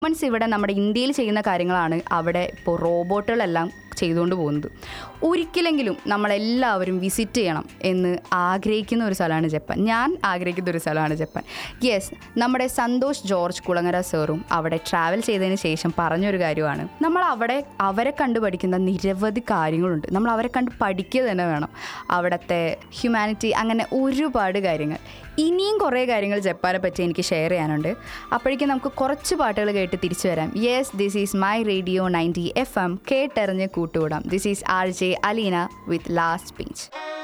humans ഇവിടെ നമ്മുടെ ഇന്ത്യയിൽ ചെയ്യുന്ന കാര്യങ്ങളാണ് അവിടെ ഇപ്പോൾ റോബോട്ടുകളെല്ലാം ചെയ്തുകൊണ്ട് പോകുന്നത് ഒരിക്കലെങ്കിലും നമ്മളെല്ലാവരും വിസിറ്റ് ചെയ്യണം എന്ന് ആഗ്രഹിക്കുന്ന ഒരു സ്ഥലമാണ് ജപ്പാൻ ഞാൻ ആഗ്രഹിക്കുന്ന ഒരു സ്ഥലമാണ് ജപ്പാൻ യെസ് നമ്മുടെ സന്തോഷ് ജോർജ് കുളങ്ങര സാറും അവിടെ ട്രാവൽ ചെയ്തതിന് ശേഷം പറഞ്ഞൊരു കാര്യമാണ് നമ്മൾ അവിടെ അവരെ കണ്ടു പഠിക്കുന്ന നിരവധി കാര്യങ്ങളുണ്ട് നമ്മൾ അവരെ കണ്ട് പഠിക്കുക തന്നെ വേണം അവിടുത്തെ ഹ്യൂമാനിറ്റി അങ്ങനെ ഒരുപാട് കാര്യങ്ങൾ ഇനിയും കുറേ കാര്യങ്ങൾ ജപ്പാനെ പറ്റി എനിക്ക് ഷെയർ ചെയ്യാനുണ്ട് അപ്പോഴേക്കും നമുക്ക് കുറച്ച് പാട്ടുകൾ കേട്ട് തിരിച്ചു വരാം yes this is my radio ninety F M കേട്ടെറിഞ്ഞ് കൂട്ടുകൂടാം this is R J Aleena with last speech